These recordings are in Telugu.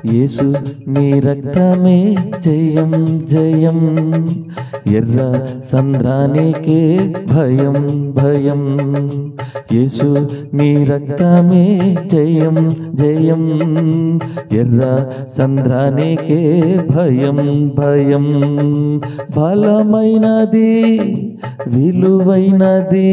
యేసు నీ రక్తమే జయం జయం ఎర్ర సంద్రానికే భయం భయం యేసు నీ రక్తమే జయం జయం ఎర్ర సంద్రానికే భయం భయం బలమైనది విలువైనది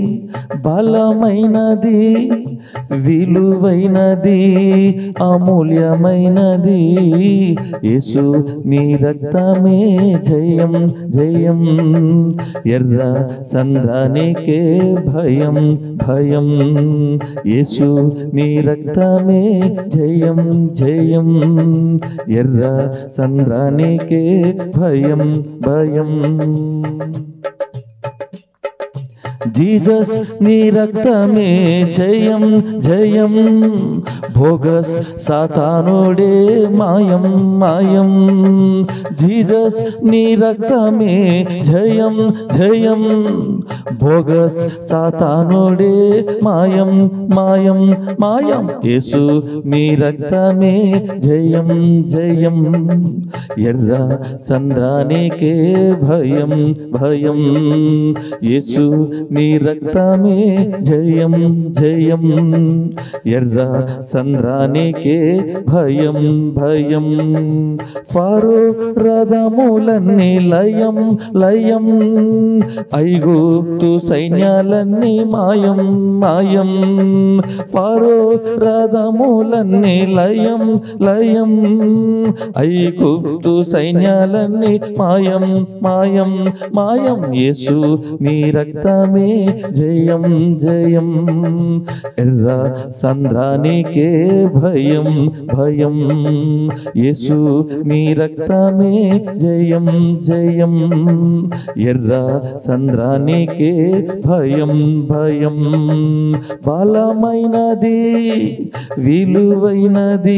బలమైనది విలువైనది అమూల్యమైనది యేసు నీ రక్తమే జయం జయం ఎర్ర సంద్రానికే భయం భయం యేసు నీ రక్తమే జయం జయం ఎర్ర సంద్రానికే భయం భయం జీసస్ నీ రక్తమే జయం జయం భోగస్ సాతానుడే మాయం మాయం జీసస్ నీ రక్తమే జయం జయం భోగస్ సాతానుడే మాయం మాయం మాయం యేసు నీ రక్తమే జయం జయం ఎర్ర సంద్రానికే భయం భయం యేసు నీ రక్తమే జయం జయం ఎర్ర సంద్రానికే భయం భయం ఫారో రథములన్నీ లయం లయం ఐగుప్తు సైన్యాలన్నీ మాయం మాయం ఫారో రథములన్నీ లయం లయం ఐగుప్తు సైన్యాలన్నీ మాయం మాయం మాయం యేసు నీ రక్తమే జయం జయం ఎర్ర సంద్రానికే భయం భయం యేసు నీ రక్తమే జయం జయం ఎర్ర సంద్రానికే భయం భయం బలమైనది విలువైనది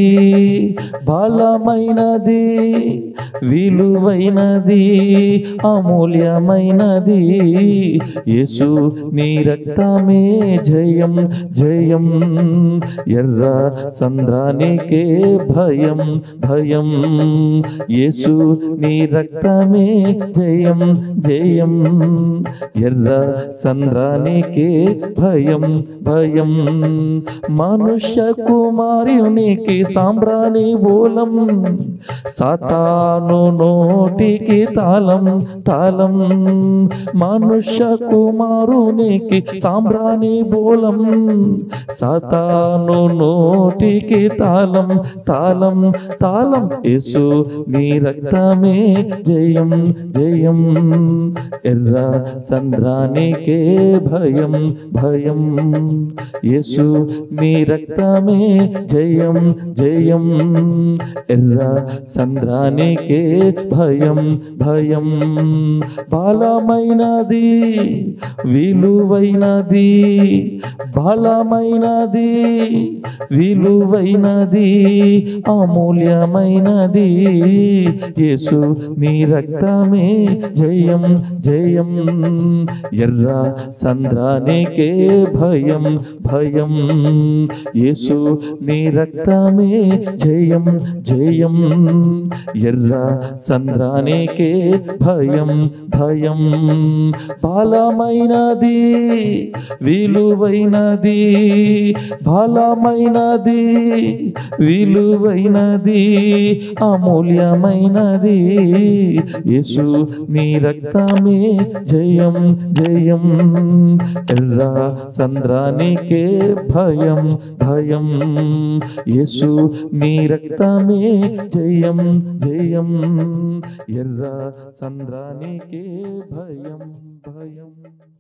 బలమైనది విలువైనది అమూల్యమైనది యేసు నీ రక్తమే జయం జయం ఎర్ర సంద్రానికే భయం భయం యేసు నీ రక్తమే జయం జయం ఎర్ర సంద్రానికే భయం భయం మనుష్య కుమారునికి సాంబ్రాణి బోలం సాతాను నోటికి తాళం తాళం మనుష్య కుమారునికి సాంబ్రాణి బోలం సాతాను నోటికి తాళం తాళం తాళం యేసు నీ రక్తమే జయం జయం ఎర్ర సంద్రానికే భయం భయం యేసు నీ రక్తమే జయం జయం ఎర్ర సంద్రానికే భయం భయం బలమైనది విలువైనది బలమైనది విలువైనది అమూల్యమైనది యేసు నీ రక్తమే జయం జయం ఎర్ర సంద్రానికే భయం భయం యేసు నీ రక్తమే జయం జయం ఎర్ర సంద్రానికే భయం భయం బలమైనది విలువైనది బలమైనది విలువైనది అమూల్యమైనది యేసు నీ రక్తమే జయం జయం ఎర్ర సంద్రానికే భయం భయం యేసు నీ రక్తమే జయం జయం ఎర్ర సంద్రానికే భయం భయం